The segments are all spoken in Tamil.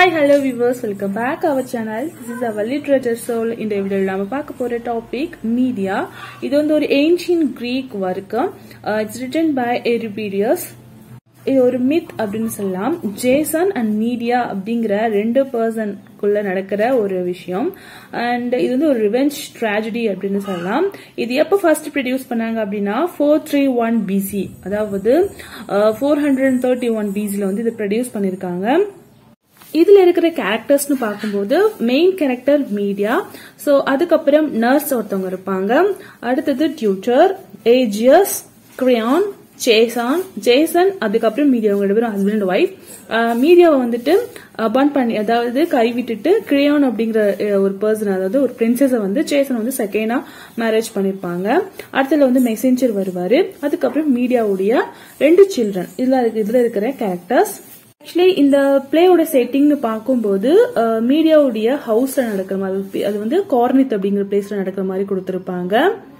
hi hello viewers welcome back our channel this is our literature soul இந்த வீடியோவில் நம்ம பார்க்க போகிற டாபிக் மீடியா இது வந்து ஒரு ancient Greek work it's written by Euripides இது ஒரு மித் அப்படின்னு சொல்லலாம் ஜேசன் அண்ட் மீடியா அப்படிங்கிற ரெண்டு பர்சன்குள்ள நடக்கிற ஒரு விஷயம் அண்ட் இது வந்து ஒரு ரிவெஞ்ச் ட்ராஜடி அப்படின்னு சொல்லலாம் இது எப்போ ஃபர்ஸ்ட் ப்ரொடியூஸ் பண்ணாங்க அப்படின்னா ஃபோர் த்ரீ ஒன் பிசி அதாவது ஃபோர் ஹண்ட்ரட் தேர்ட்டி ஒன் பிசியில் வந்து இது ப்ரொடியூஸ் பண்ணியிருக்காங்க இதுல இருக்கிற கேரக்டர்ஸ்னு பார்க்கும்போது மெயின் கேரக்டர் மீடியா ஸோ அதுக்கப்புறம் நர்ஸ் ஒருத்தவங்க இருப்பாங்க அடுத்தது tutor Aegeus Creon Jason Jason அதுக்கப்புறம் மீடியா அவங்க ரெண்டு பேரும் ஹஸ்பண்ட் ஒய்ஃப் மீடியாவை வந்துட்டு பன் பண்ணி அதாவது கைவிட்டுட்டு கிரியான் அப்படிங்கிற அஹ், ஒரு பர்சன் அதாவது ஒரு பிரின்சஸை வந்து ஜேசன் வந்து செகண்டா மேரேஜ் பண்ணிருப்பாங்க அடுத்ததுல வந்து மெசேஞ்சர் வருவாரு அதுக்கப்புறம் மீடியாவுடைய ரெண்டு சில்ட்ரன் இதுல இதுல இருக்கிற கேரக்டர்ஸ் ஆக்சுவலி இந்த பிளேயோட செட்டிங்னு பார்க்கும்போது அஹ், மீடியாவுடைய ஹவுஸ்ல நடக்கிற மாதிரி அது வந்து கார்னித் அப்படிங்கிற பிளேஸ்ல நடக்கிற மாதிரி கொடுத்திருப்பாங்க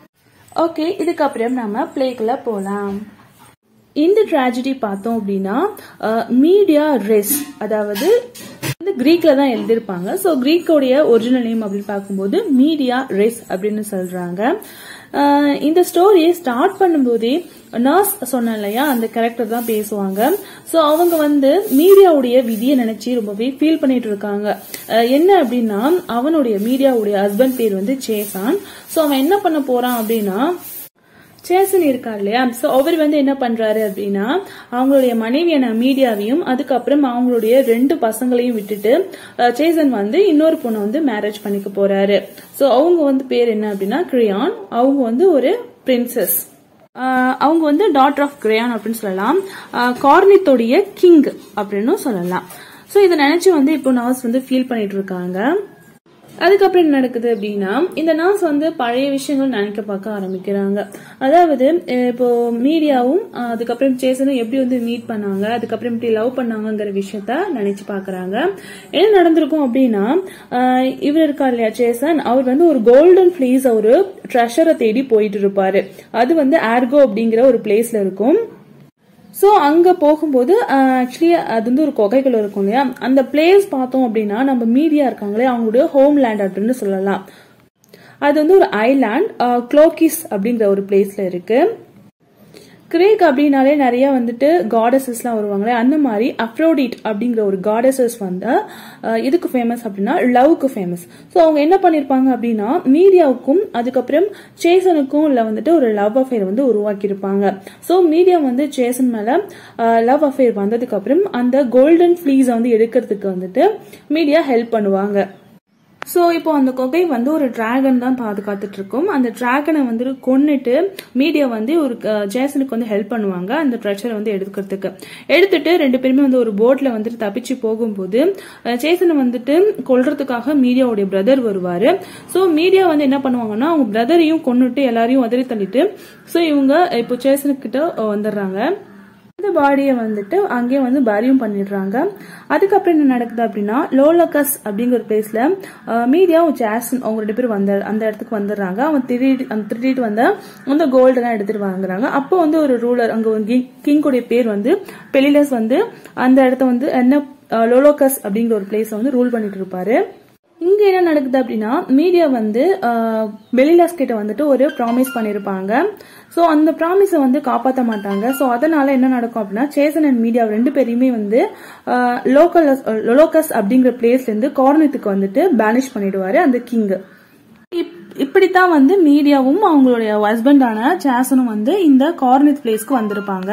ஓகே இதுக்கப்புறம் நம்ம பிளேக்குள்ள போலாம் இந்த ட்ராஜடி பார்த்தோம் அப்படின்னா மீடியா ரெஸ் அதாவது வந்து கிரீக்ல தான் எழுதியிருப்பாங்க ஸோ கிரீக்கோடைய ஒரிஜினல் நேம் அப்படின்னு பார்க்கும்போது மீடியா ரெஸ் அப்படின்னு சொல்றாங்க அஹ் இந்த ஸ்டோரியை ஸ்டார்ட் பண்ணும்போதே நர்ஸ் சொன்னேன் இல்லையா அந்த கேரக்டர் தான் பேசுவாங்க ஸோ அவங்க வந்து மீடியாவுடைய விதியை நினைச்சு ரொம்பவே ஃபீல் பண்ணிட்டு இருக்காங்க அஹ் என்ன அப்படின்னா அவனுடைய மீடியாவுடைய ஹஸ்பண்ட் பேர் வந்து சேசான் ஸோ அவன் என்ன பண்ண போறான் அப்படின்னா சேசன் இருக்கார் இல்லையா சோ அவர் வந்து என்ன பண்றாரு அப்படின்னா அவங்களுடைய மனைவியான மீடியாவையும் அதுக்கப்புறம் அவங்களுடைய ரெண்டு பசங்களையும் விட்டுட்டு அஹ், சேசன் வந்து இன்னொரு பொண்ணை வந்து மேரேஜ் பண்ணிக்க போறாரு சோ அவங்க வந்து பேர் என்ன அப்படின்னா கிரியான் அவங்க வந்து ஒரு பிரின்சஸ் அவங்க வந்து டாட்டர் ஆஃப் கிரேயான் அப்படின்னு சொல்லலாம் கார்னித்தோடைய கிங் அப்படின்னு சொல்லலாம் சோ இதை நினைச்சு வந்து இப்போ நர்ஸ் வந்து ஃபீல் பண்ணிட்டு இருக்காங்க அதுக்கப்புறம் என்ன நடக்குது அப்படின்னா இந்த நர்ஸ் வந்து பழைய விஷயங்கள் நினைக்க பார்க்க ஆரம்பிக்கிறாங்க அதாவது அஹ் இப்போ மீடியாவும் அஹ் அதுக்கப்புறம் சேசனும் எப்படி வந்து மீட் பண்ணாங்க அதுக்கப்புறம் இப்படி லவ் பண்ணாங்கங்கிற விஷயத்த நினைச்சு பாக்குறாங்க என்ன நடந்திருக்கும் அப்படின்னா அஹ் இவர் இருக்கார் இல்லையா சேசன் அவர் வந்து ஒரு கோல்டன் பிளேஸ் ஒரு ட்ரெஷரை தேடி போயிட்டு இருப்பாரு அது வந்து ஆர்கோ அப்படிங்கிற ஒரு பிளேஸ்ல இருக்கும் ஸோ அங்க போகும்போது ஆக்சுவலி அது வந்து ஒரு குகைகள் இருக்கும் இல்லையா அந்த பிளேஸ் பார்த்தோம் அப்படின்னா நம்ம மீடியா இருக்காங்களே அவங்களுடைய ஹோம் லேண்ட் அப்படின்னு சொல்லலாம் அது வந்து ஒரு ஐலாண்ட் குளோக்கிஸ் அப்படிங்கிற ஒரு பிளேஸ்ல இருக்கு கிரேக் அப்படின்னாலே நிறைய வந்துட்டு காடஸஸ்லாம் வருவாங்களே அந்த மாதிரி அப்ரோடிட் அப்படிங்கிற ஒரு காடஸஸ் வந்து அஹ், எதுக்கு ஃபேமஸ் அப்படின்னா லவ்க்கு ஃபேமஸ் ஸோ அவங்க என்ன பண்ணியிருப்பாங்க அப்படின்னா மீடியாவுக்கும் அதுக்கப்புறம் சேசனுக்கும் உள்ள வந்துட்டு ஒரு லவ் அஃபேர் வந்து உருவாக்கியிருப்பாங்க ஸோ மீடியா வந்து சேசன் மேல லவ் அஃபேர் வந்ததுக்கு அப்புறம் அந்த கோல்டன் ஃபிளீஸை வந்து எடுக்கிறதுக்கு வந்துட்டு மீடியா ஹெல்ப் பண்ணுவாங்க ஸோ இப்போ அந்த குகை வந்து ஒரு டிராகன் தான் பாதுகாத்துட்டு இருக்கும் அந்த டிராகனை வந்து கொன்னுட்டு மீடியா வந்து ஒரு அஹ், ஜேசனுக்கு வந்து ஹெல்ப் பண்ணுவாங்க அந்த ட்ரெஷரை வந்து எடுக்கிறதுக்கு எடுத்துட்டு ரெண்டு பேருமே வந்து ஒரு போட்ல வந்துட்டு தப்பிச்சு போகும்போது அஹ், ஜேசனை வந்துட்டு கொல்றதுக்காக மீடியாவுடைய பிரதர் வருவாரு ஸோ மீடியா வந்து என்ன பண்ணுவாங்கன்னா அவங்க பிரதரையும் கொன்னுட்டு எல்லாரையும் உதறி தள்ளிட்டு ஸோ இவங்க இப்போ ஜேசனுக்கிட்ட வந்துடுறாங்க இந்த பாடியை வந்துட்டு அங்கேயே வந்து பரியும் பண்ணிடுறாங்க அதுக்கப்புறம் என்ன நடக்குது அப்படின்னா லோலகஸ் அப்படிங்கிற ஒரு பிளேஸ்ல மீடியா ஜாசன் அவங்க ரெண்டு பேரும் வந்த அந்த இடத்துக்கு வந்துடுறாங்க அவன் திருடி அந்த திருடிட்டு வந்த அந்த கோல்டெல்லாம் எடுத்துட்டு வாங்குறாங்க அப்போ வந்து ஒரு ரூலர் அங்க ஒரு கிங்குடைய பேர் வந்து பெலிலஸ் வந்து அந்த இடத்த வந்து என்ன லோலோகஸ் அப்படிங்கிற ஒரு பிளேஸை வந்து ரூல் பண்ணிட்டு இருப்பாரு இங்க என்ன நடக்குது அப்படின்னா மீடியா வந்து பெலிலாஸ் கிட்ட வந்துட்டு ஒரு ப்ராமிஸ் பண்ணிருப்பாங்க சோ அந்த ப்ராமிஸை வந்து காப்பாற்ற மாட்டாங்க சோ அதனால என்ன நடக்கும் அப்படின்னா சேசன் அண்ட் மீடியா ரெண்டு பேரையுமே வந்து லோக்கல் லொலோக்கஸ் அப்படிங்கிற பிளேஸ்ல இருந்து கார்னத்துக்கு வந்துட்டு பேனிஷ் பண்ணிடுவாரு அந்த கிங் இப்படித்தான் வந்து மீடியாவும் அவங்களுடைய ஹஸ்பண்டான சேசனும் வந்து இந்த கார்னித் பிளேஸ்க்கு வந்திருப்பாங்க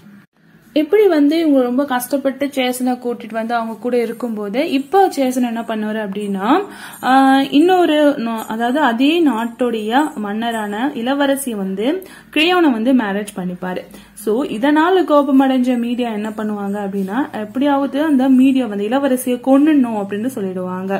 எப்படி வந்து இவங்க ரொம்ப கஷ்டப்பட்டு சேசனை கூட்டிட்டு வந்து அவங்க கூட இருக்கும்போது இப்போ சேசன் என்ன பண்ணுவாரு அப்படின்னா ஆஹ், இன்னொரு நா- அதாவது அதே நாட்டுடைய மன்னரான இளவரசி வந்து கிரியோனை வந்து மேரேஜ் பண்ணிப்பாரு சோ இதனால கோபமடைஞ்ச மீடியா என்ன பண்ணுவாங்க அப்படின்னா எப்படியாவது அந்த மீடியா வந்து இளவரசியை கொன்னுடணும் அப்படின்னு சொல்லிடுவாங்க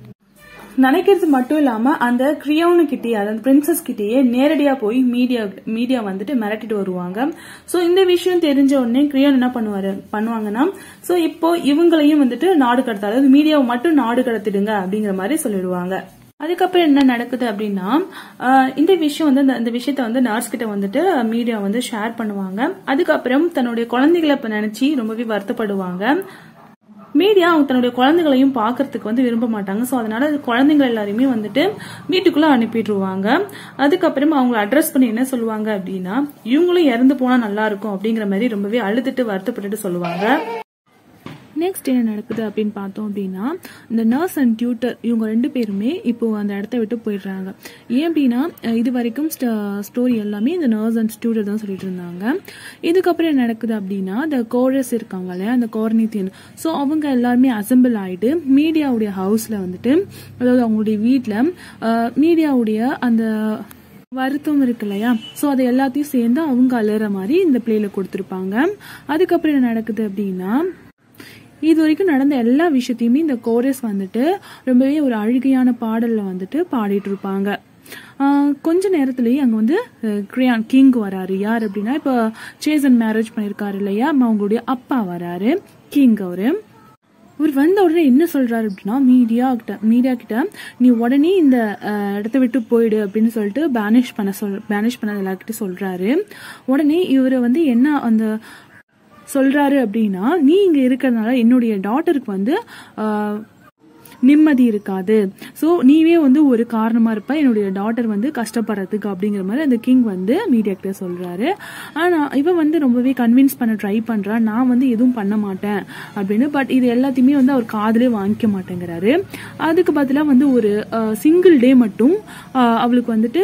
நினைக்கிறது மட்டும் இல்லாம அந்த கிரியோனு கிட்டேயே அதாவது பிரின்சஸ் கிட்டேயே நேரடியா போய் மீடியா மீடியா வந்துட்டு மிரட்டிட்டு வருவாங்க சோ இந்த விஷயம் தெரிஞ்ச உடனே கிரியோன் என்ன பண்ணுவாரு பண்ணுவாங்கன்னா சோ இப்போ இவங்களையும் வந்துட்டு நாடு கடத்த அதாவது மீடியாவை மட்டும் நாடு கடத்திடுங்க அப்படிங்கிற மாதிரி சொல்லிடுவாங்க அதுக்கப்புறம் என்ன நடக்குது அப்படின்னா ஆஹ் இந்த விஷயம் வந்து இந்த- இந்த விஷயத்த வந்து நர்ஸ் கிட்ட வந்துட்டு மீடியா வந்து ஷேர் பண்ணுவாங்க அதுக்கப்புறம் தன்னுடைய குழந்தைகளை இப்ப நினைச்சு ரொம்பவே வருத்தப்படுவாங்க மீடியா அவங்க தன்னுடைய குழந்தைகளையும் பார்க்கறதுக்கு வந்து விரும்ப மாட்டாங்க ஸோ அதனால குழந்தைங்க எல்லாரையுமே வந்துட்டு வீட்டுக்குள்ள அனுப்பிட்டுருவாங்க அதுக்கப்புறம் அவங்களை அட்ரஸ் பண்ணி என்ன சொல்லுவாங்க அப்படின்னா இவங்களும் இறந்து போனா நல்லா இருக்கும் அப்படிங்கிற மாதிரி ரொம்பவே அழுதுட்டு வருத்தப்பட்டுட்டு சொல்லுவாங்க நெக்ஸ்ட் என்ன நடக்குது அப்படின்னு பார்த்தோம் அப்படின்னா இந்த நர்ஸ் அண்ட் டியூட்டர் இவங்க ரெண்டு பேருமே இப்போ அந்த இடத்த விட்டு போயிடுறாங்க ஏன் அப்படின்னா அஹ் இது வரைக்கும் ஸ்டோரி எல்லாமே இந்த நர்ஸ் அண்ட் டியூட்டர் தான் சொல்லிட்டு இருந்தாங்க இதுக்கப்புறம் என்ன நடக்குது அப்படின்னா இந்த கோரஸ் இருக்காங்க இல்லையா அந்த கோர்னித்தியன் ஸோ அவங்க எல்லாருமே அசம்பிள் ஆயிட்டு மீடியாவுடைய ஹவுஸ்ல வந்துட்டு அதாவது அவங்களுடைய வீட்டில் மீடியாவுடைய அந்த வருத்தம் இருக்கு இல்லையா ஸோ அதை எல்லாத்தையும் சேர்ந்து அவங்க அலற மாதிரி இந்த பிளேல கொடுத்துருப்பாங்க அதுக்கப்புறம் என்ன நடக்குது அப்படின்னா இது வரைக்கும் நடந்த எல்லா விஷயத்தையுமே இந்த கோரஸ் வந்துட்டு ரொம்பவே ஒரு அழுகையான பாடல்ல வந்துட்டு பாடிட்டு இருப்பாங்க ஆஹ் கொஞ்ச நேரத்திலேயே அங்க வந்து கிரியான் கிங் வராரு யார் அப்படின்னா இப்போ சேசன் மேரேஜ் பண்ணிருக்காரு இல்லையா அவங்களுடைய அப்பா வராரு கிங் அவரு இவர் வந்த உடனே என்ன சொல்றாரு அப்படின்னா மீடியா கிட்ட மீடியா கிட்ட நீ உடனே இந்த அஹ், இடத்த விட்டு போயிடு அப்படின்னு சொல்லிட்டு பேனிஷ் பண்ண சொல் பேனிஷ் பண்ண எல்லார்கிட்ட சொல்றாரு உடனே இவர் வந்து என்ன அந்த சொல்றாரு அப்படின்னா நீ இங்க இருக்கிறதுனால என்னுடைய டாட்டருக்கு வந்து ஆஹ், நிம்மதி இருக்காது ஸோ நீவே வந்து ஒரு காரணமா இருப்ப என்னுடைய டாட்டர் வந்து கஷ்டப்படுறதுக்கு அப்படிங்கிற மாதிரி அந்த கிங் வந்து மீடியா கிட்ட சொல்றாரு ஆனா இவன் வந்து ரொம்பவே கன்வின்ஸ் பண்ண ட்ரை பண்றா நான் வந்து எதுவும் பண்ண மாட்டேன் அப்படின்னு பட் இது எல்லாத்தையுமே வந்து அவர் காதலே வாங்கிக்க மாட்டேங்கிறாரு அதுக்கு பதிலாக வந்து ஒரு சிங்கிள் டே மட்டும் ஆஹ், அவளுக்கு வந்துட்டு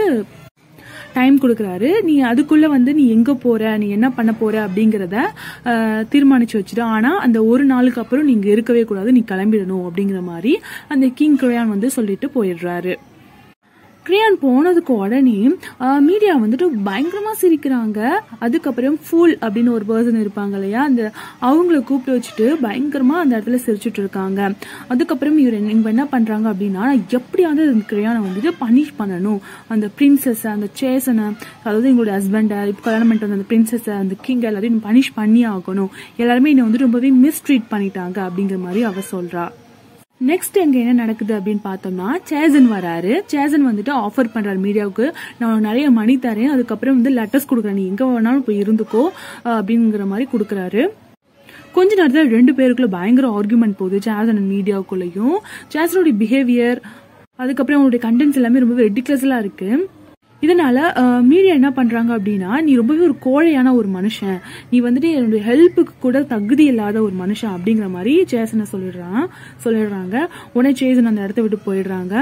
டைம் கொடுக்குறாரு நீ அதுக்குள்ள வந்து நீ எங்க போற நீ என்ன பண்ண போற அப்படிங்கறத அஹ், தீர்மானிச்சு வச்சுட்டு ஆனா அந்த ஒரு நாளுக்கு அப்புறம் நீங்க இருக்கவே கூடாது நீ கிளம்பிடணும் அப்படிங்கிற மாதிரி அந்த கிங் கிரயான் வந்து சொல்லிட்டு போயிடுறாரு கிரியான் போனதுக்கு உடனே மீடியா வந்துட்டு பயங்கரமா சிரிக்கிறாங்க அதுக்கப்புறம் ஃபூல் அப்படின்னு ஒரு பர்சன் இருப்பாங்க இல்லையா அந்த அவங்கள கூப்பிட்டு வச்சுட்டு பயங்கரமா அந்த இடத்துல சிரிச்சுட்டு இருக்காங்க அதுக்கப்புறம் இவர் என்ன- இவங்க என்ன பண்றாங்க அப்படின்னா எப்படியாவது அந்த கிரியானை வந்துட்டு பனிஷ் பண்ணணும் அந்த பிரின்சஸ் அந்த சேசனை அதாவது எங்களுடைய ஹஸ்பண்டை இப்போ கல்யாணம் பண்ணிட்டு வந்த அந்த பிரின்சஸ் அந்த கிங் எல்லாரையும் பனிஷ் பண்ணி ஆகணும் எல்லாருமே என்னை வந்து ரொம்பவே மிஸ்ட்ரீட் பண்ணிட்டாங்க அப்படிங்கிற மாதிரி அவ சொல்றா நெக்ஸ்ட் எங்க என்ன நடக்குது அப்படின்னு பார்த்தோம்னா சேசன் வராரு சேசன் வந்துட்டு ஆஃபர் பண்றாரு மீடியாவுக்கு நான் உனக்கு நிறைய மணி தரேன் அதுக்கப்புறம் வந்து லெட்டர்ஸ் கொடுக்குறேன் நீ எங்க வேணாலும் போய் இருந்துக்கோ அஹ் அப்படிங்கிற மாதிரி கொடுக்குறாரு கொஞ்ச நேரத்தில் ரெண்டு பேருக்குள்ள பயங்கர ஆர்குமெண்ட் போகுது சேசன் அண்ட் மீடியாவுக்குள்ளேயும் சேசனுடைய பிஹேவியர் அதுக்கப்புறம் அவங்களுடைய கண்டென்ட்ஸ் எல்லாமே ரொம்பவே ரெடிகுலஸ்லா இருக்கு இதனால மீடியா என்ன பண்றாங்க அப்படின்னா நீ ரொம்பவே ஒரு கோழையான ஒரு மனுஷன் நீ வந்துட்டு என்னுடைய ஹெல்ப்புக்கு கூட தகுதி இல்லாத ஒரு மனுஷன் அப்படிங்கிற மாதிரி சேசனை சொல்லிடுறான் சொல்லிடுறாங்க உடனே சேசன் அந்த இடத்த விட்டு போயிடுறாங்க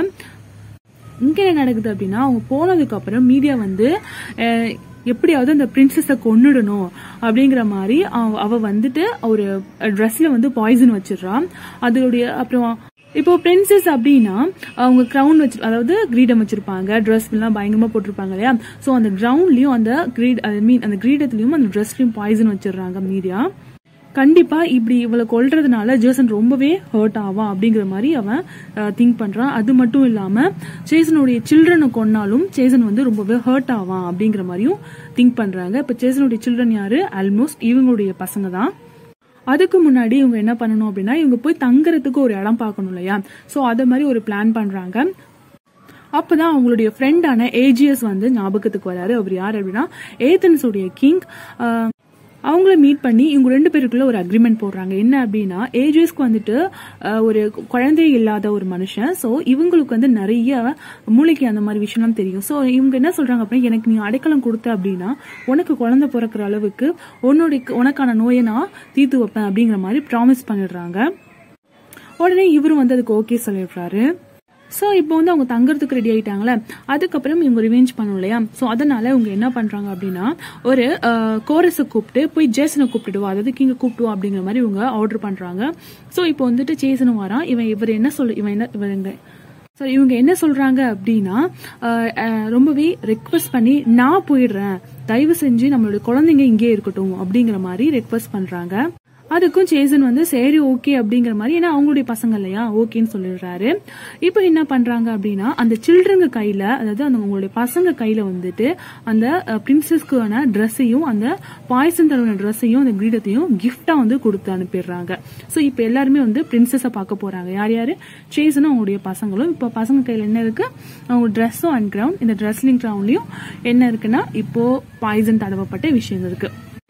இங்க என்ன நடக்குது அப்படின்னா அவங்க போனதுக்கு அப்புறம் மீடியா வந்து அஹ், எப்படியாவது அந்த பிரின்சஸ கொன்னுடணும் அப்படிங்கிற மாதிரி அவ- அவ வந்துட்டு ஒரு ட்ரெஸ்ல வந்து பாய்சன் வச்சிடுறான் அதோடைய அப்புறம் இப்போ பிரின்சஸ் அப்படின்னா அவங்க கிரவுன் வச்சு அதாவது கிரீடம் வச்சிருப்பாங்க ட்ரெஸ் எல்லாம் பயங்கரமா போட்டிருப்பாங்க இல்லையா ஸோ அந்த கிரவுண்ட்லயும் அந்த கிரீட் ஐ மீன் அந்த கிரீடத்துலயும் அந்த ட்ரெஸ்லயும் பாய்சன் வச்சிடுறாங்க மீடியா கண்டிப்பா இப்படி இவளை கொல்றதுனால ஜேசன் ரொம்பவே ஹர்ட் ஆவான் அப்படிங்கிற மாதிரி அவன் திங்க் பண்றான் அது மட்டும் இல்லாம சேசனுடைய சில்ட்ரனை கொன்னாலும் சேசன் வந்து ரொம்பவே ஹர்ட் ஆவான் அப்படிங்கிற மாதிரியும் திங்க் பண்றாங்க இப்ப சேசனுடைய சில்ட்ரன் யாரு ஆல்மோஸ்ட் இவங்களுடைய பசங்க தான் அதுக்கு முன்னாடி இவங்க என்ன பண்ணணும் அப்படின்னா இவங்க போய் தங்குறதுக்கு ஒரு இடம் பார்க்கணும் இல்லையா ஸோ அதை மாதிரி ஒரு பிளான் பண்றாங்க அப்பதான் அவங்களுடைய ஃப்ரெண்டான ஏஜிஎஸ் வந்து ஞாபகத்துக்கு வராரு அவர் யார் அப்படின்னா ஏத்தன்ஸ் உடைய கிங் அவங்கள மீட் பண்ணி இவங்க ரெண்டு பேருக்குள்ள ஒரு அக்ரிமெண்ட் போடுறாங்க என்ன அப்படின்னா ஏஜிஎஸ்க்கு வந்துட்டு ஆஹ், ஒரு குழந்தை இல்லாத ஒரு மனுஷன் ஸோ இவங்களுக்கு வந்து நிறைய மூளைக்கு அந்த மாதிரி விஷயம்லாம் தெரியும் ஸோ இவங்க என்ன சொல்றாங்க அப்படின்னா எனக்கு நீ அடைக்கலம் கொடுத்த அப்படின்னா உனக்கு குழந்தை பிறக்கிற அளவுக்கு உன்னுடைய உனக்கான நோயை நான் தீர்த்து வைப்பேன் அப்படிங்கிற மாதிரி ப்ராமிஸ் பண்ணிடுறாங்க உடனே இவரும் வந்து அதுக்கு ஓகே சொல்லிடுறாரு ஸோ இப்போ வந்து அவங்க தங்குறதுக்கு ரெடி ஆயிட்டாங்களே அதுக்கப்புறம் இவங்க ரிவெஞ்ச் பண்ணும் இல்லையா ஸோ அதனால இவங்க என்ன பண்றாங்க அப்படின்னா ஒரு கோரஸை கூப்பிட்டு போய் ஜேசனை கூப்பிட்டுடுவா அதாவது கிங்க கூப்பிடுவா அப்படிங்கிற மாதிரி இவங்க ஆர்டர் பண்றாங்க ஸோ இப்போ வந்துட்டு ஜேசனும் வரான் இவன் இவர் என்ன சொல்லு இவன் என்ன இவங்க ஸோ இவங்க என்ன சொல்றாங்க அப்படின்னா அஹ், அஹ், ரொம்பவே ரெக்வஸ்ட் பண்ணி நான் போயிடுறேன் தயவு செஞ்சு நம்மளுடைய குழந்தைங்க இங்கே இருக்கட்டும் அப்படிங்கிற மாதிரி ரெக்வஸ்ட் பண்றாங்க அதுக்கும் சேசன் வந்து சரி ஓகே அப்படிங்கிற மாதிரி ஏன்னா அவங்களுடைய பசங்க இல்லையா ஓகேன்னு சொல்லிடுறாரு இப்போ என்ன பண்றாங்க அப்படின்னா அந்த சில்ட்ரங்க கையில அதாவது அந்த அவங்களுடைய பசங்க கையில வந்துட்டு அந்த பிரின்சஸ்க்கான ட்ரெஸ்ஸையும் அந்த பாய்சன் தருவன ட்ரெஸ்ஸையும் அந்த கிரீடத்தையும் கிஃப்டா வந்து கொடுத்து அனுப்பிடுறாங்க ஸோ இப்போ எல்லாருமே வந்து பிரின்சஸை பார்க்க போறாங்க யார் யாரு சேசனும் அவங்களுடைய பசங்களும் இப்போ பசங்க கையில என்ன இருக்கு அவங்க ட்ரெஸ்ஸும் அண்ட் கிரவுண்ட் இந்த ட்ரெஸ்லிங் கிரவுண்ட்லயும் என்ன இருக்குன்னா இப்போ பாய்சன் தடவப்பட்ட விஷயங்கள் இருக்கு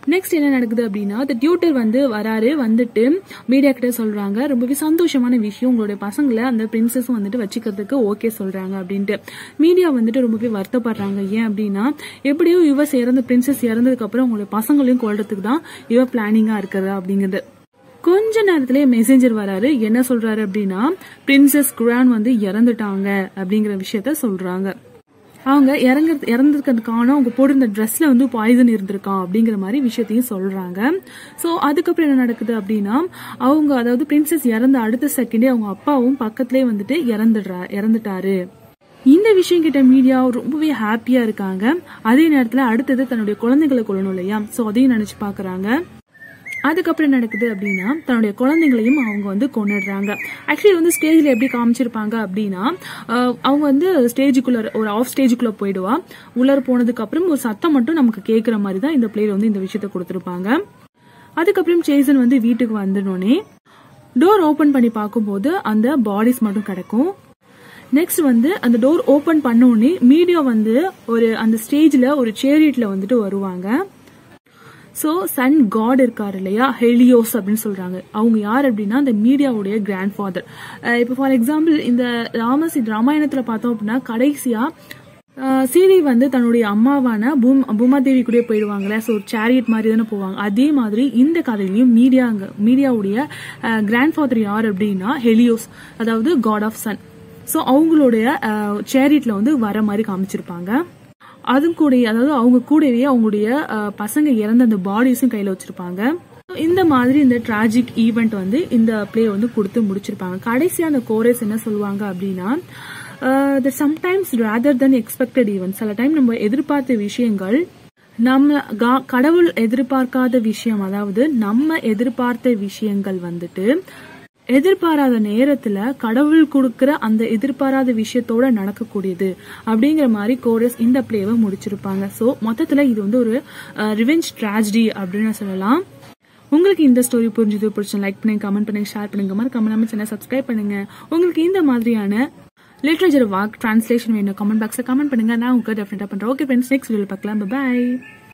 நெக்ஸ்ட் என்ன நடக்குது அப்படின்னா the டியூட்டர் வந்து வராரு வந்துட்டு மீடியா கிட்ட சொல்றாங்க ரொம்பவே சந்தோஷமான விஷயம் உங்களுடைய பசங்களை அந்த பிரின்சஸ் வந்துட்டு வச்சுக்கிறதுக்கு ஓகே சொல்றாங்க அப்படின்ட்டு மீடியா வந்துட்டு ரொம்பவே வருத்தப்படுறாங்க ஏன் அப்படின்னா எப்படியோ இவ இறந்த பிரின்சஸ் இறந்ததுக்கு அப்புறம் உங்களுடைய பசங்களையும் கொள்றதுக்கு தான் இவ பிளானிங்கா இருக்கிறது அப்படிங்கிறது கொஞ்ச நேரத்திலேயே மெசேஞ்சர் வராரு என்ன சொல்றாரு அப்படின்னா பிரின்சஸ் குரான் வந்து இறந்துட்டாங்க அப்படிங்கிற விஷயத்த சொல்றாங்க அவங்க இறங்குறது இறந்துருக்கிறதுக்கான அவங்க போட்டிருந்த ட்ரெஸ்ல வந்து பாய்சன் இருந்திருக்கான் அப்படிங்கிற மாதிரி விஷயத்தையும் சொல்றாங்க ஸோ அதுக்கப்புறம் என்ன நடக்குது அப்படின்னா அவங்க அதாவது பிரின்சஸ் இறந்த அடுத்த செகண்டே அவங்க அப்பாவும் பக்கத்துலேயே வந்துட்டு இறந்துடுறா இறந்துட்டாரு இந்த விஷயம் கிட்ட மீடியா ரொம்பவே ஹாப்பியா இருக்காங்க அதே நேரத்துல அடுத்தது தன்னுடைய குழந்தைகளை கொள்ளணும் இல்லையா ஸோ அதையும் நினைச்சு பாக்குறாங்க அதுக்கப்புறம் என்ன நடக்குது அப்படின்னா தன்னுடைய குழந்தைங்களையும் அவங்க வந்து கொண்டுடுறாங்க ஆக்சுவலி வந்து ஸ்டேஜ்ல எப்படி காமிச்சிருப்பாங்க அப்படின்னா அஹ், அவங்க வந்து ஸ்டேஜுக்குள்ள ஒரு ஆஃப் ஸ்டேஜுக்குள்ள போயிடுவா உள்ளார போனதுக்கு அப்புறம் ஒரு சத்தம் மட்டும் நமக்கு கேட்குற மாதிரி தான் இந்த பிளேல வந்து இந்த விஷயத்த கொடுத்துருப்பாங்க அதுக்கப்புறம் சேசன் வந்து வீட்டுக்கு வந்துடனே டோர் ஓபன் பண்ணி பார்க்கும்போது அந்த பாடிஸ் மட்டும் கிடைக்கும் நெக்ஸ்ட் வந்து அந்த டோர் ஓபன் பண்ண உடனே மீடியா வந்து ஒரு அந்த ஸ்டேஜ்ல ஒரு சேரியட்ல வந்துட்டு வருவாங்க ஸோ சன் காட் இருக்காரு இல்லையா ஹெலியோஸ் அப்படின்னு சொல்றாங்க அவங்க யார் அப்படின்னா அந்த மீடியாவுடைய கிராண்ட் ஃபாதர் இப்போ ஃபார் எக்ஸாம்பிள் இந்த ராமசி ராமாயணத்துல பார்த்தோம் அப்படின்னா கடைசியா அஹ், சீதை வந்து தன்னுடைய அம்மாவான பூம் பூமாதேவி கூட போயிடுவாங்களே ஸோ சேரியட் மாதிரி தானே போவாங்க அதே மாதிரி இந்த கதையிலையும் மீடியாங்க மீடியாவுடைய கிராண்ட் ஃபாதர் யார் அப்படின்னா ஹெலியோஸ் அதாவது காட் ஆஃப் சன் ஸோ அவங்களுடைய சேரியட்ல வந்து வர மாதிரி காமிச்சிருப்பாங்க அதுவும் கூட அதாவது அவங்க கூடவே அவங்களுடைய அஹ், பசங்க இறந்த அந்த பாடிஸும் கையில வச்சிருப்பாங்க இந்த மாதிரி இந்த டிராஜிக் ஈவெண்ட் வந்து இந்த பிளே வந்து கொடுத்து முடிச்சிருப்பாங்க கடைசியா அந்த கோரஸ் என்ன சொல்லுவாங்க அப்படின்னா the sometimes rather then expected event சில டைம் நம்ம எதிர்பார்த்த விஷயங்கள் நம்ம கா- கடவுள் எதிர்பார்க்காத விஷயம் அதாவது நம்ம எதிர்பார்த்த விஷயங்கள் வந்துட்டு எதிர்பாராத நேரத்துல கடவுள் கொடுக்கிற அந்த எதிர்பாராத விஷயத்தோட நடக்கக்கூடியது அப்படிங்கிற மாதிரி கோரஸ் இந்த பிளேவை முடிச்சிருப்பாங்க சோ மொத்தத்துல இது வந்து ஒரு ரிவெஞ்ச் ட்ராஜடி அப்படின்னு சொல்லலாம் உங்களுக்கு இந்த ஸ்டோரி புரிஞ்சது பிடிச்ச லைக் பண்ணுங்க கமெண்ட் பண்ணுங்க ஷேர் பண்ணுங்க மாதிரி கமெண்ட் நம்ம சேனல் சப்ஸ்கிரைப் பண்ணுங்க உங்களுக்கு இந்த மாதிரியான லிட்ரேச்சர் வாக் டிரான்ஸ்லேஷன் வேணும் கமெண்ட் பாக்ஸ்ல கமெண்ட் பண்ணுங்க நான் உங்களுக்கு டெஃபினட்டா பண்றேன் ஓகே ஃப்ரெண்ட்ஸ் நெக்ஸ்ட் வீடியோ பார்க்கலாம் பாய்